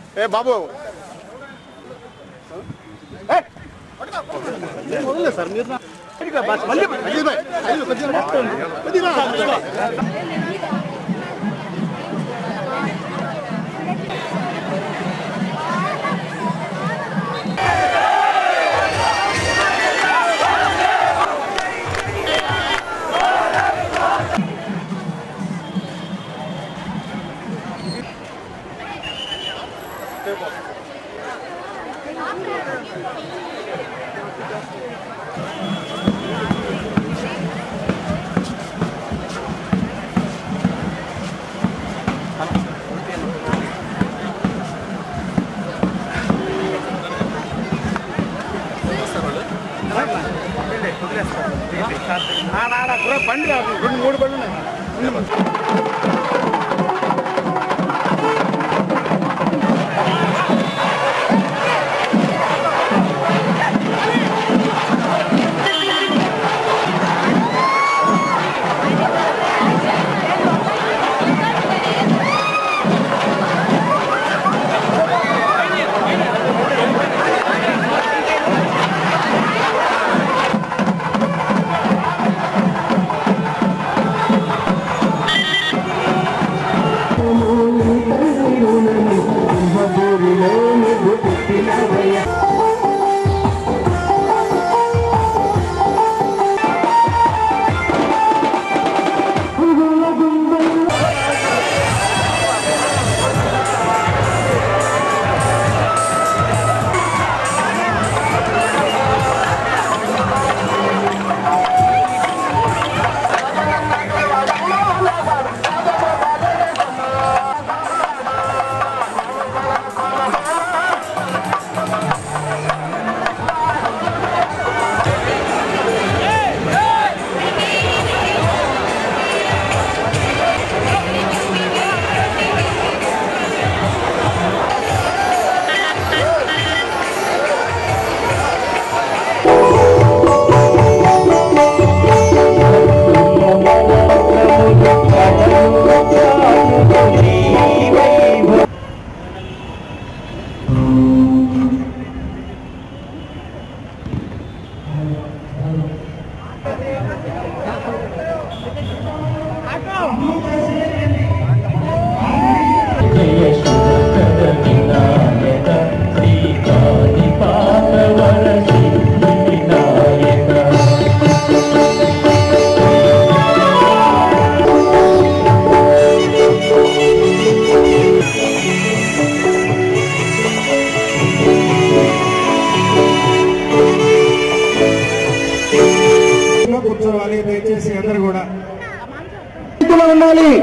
ఏ బాబు వదిలే సార్ మీరు నా- మళ్ళీ అజయ్ భాయ్, అజయ్ కొద్దిగా కొద్దిగా కొద్దిగా. బండి రాదు రెండు మూడు బండ్లు ఉన్నాయి కూర్చోవాలి దయచేసి అందరు కూడా ఉండాలి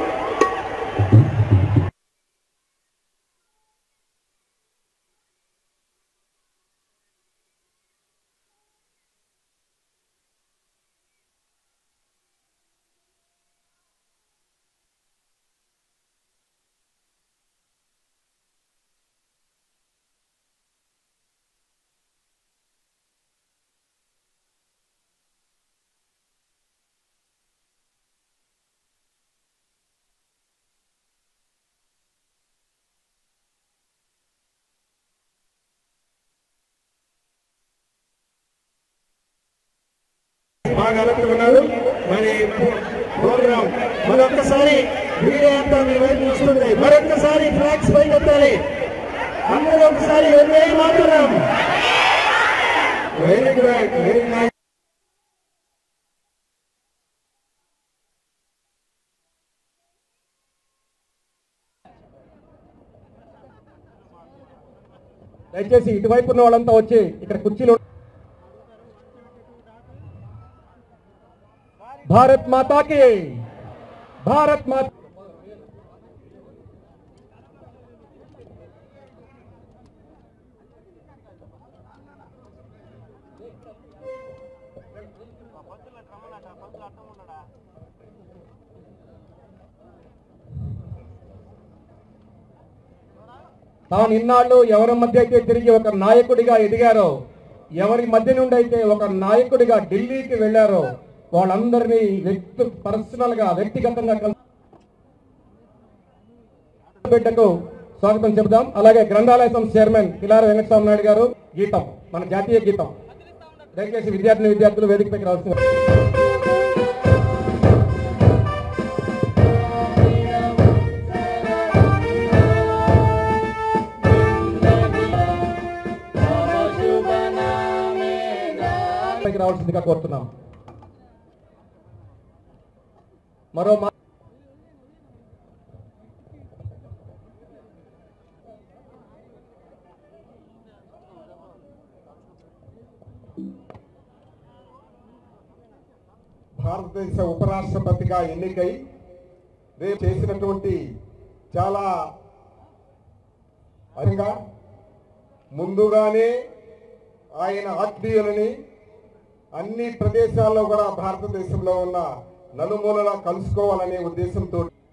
బాగా అనుకున్నారు మరి ప్రోగ్రామ్ మరొక్కసారి వీడియో అంతా మీ వైపు వస్తుంది మరొక్కసారి ఫ్లాగ్స్ పైకి ఎత్తాలి అందరూ ఒకసారి వందే మాత్రం వెరీ గుడ్ వెరీ నైస్ దయచేసి ఇటువైపు ఉన్న వాళ్ళంతా వచ్చి ఇక్కడ కుర్చీలు భారత్ మాతాకి భారత్ మాత తాను ఇన్నాళ్ళు ఎవరి మధ్య అయితే తిరిగి ఒక నాయకుడిగా ఎదిగారో ఎవరి మధ్య నుండి అయితే ఒక నాయకుడిగా ఢిల్లీకి వెళ్లారో వాళ్ళందరినీ వ్యక్తి పర్సనల్ గా వ్యక్తిగతంగా కల్- బిడ్డకు స్వాగతం చెబుదాం అలాగే గ్రంథాలయ సంస్థ చైర్మన్ కిలారి వెంకటస్వామి నాయుడు గారు గీతం మన జాతీయ గీతం దయచేసి విద్యార్థిని విద్యార్థులు వేదికపైకి రావాల్సింది పైకి రావాల్సిందిగా కోరుతున్నాం మరో మా భారతదేశ ఉపరాష్ట్రపతిగా ఎన్నికై రేపు చేసినటువంటి చాలా అధికంగా ముందుగానే ఆయన ఆత్మీయులని అన్ని ప్రదేశాల్లో కూడా భారతదేశంలో ఉన్న నలుమూలలా కలుసుకోవాలనే ఉద్దేశంతో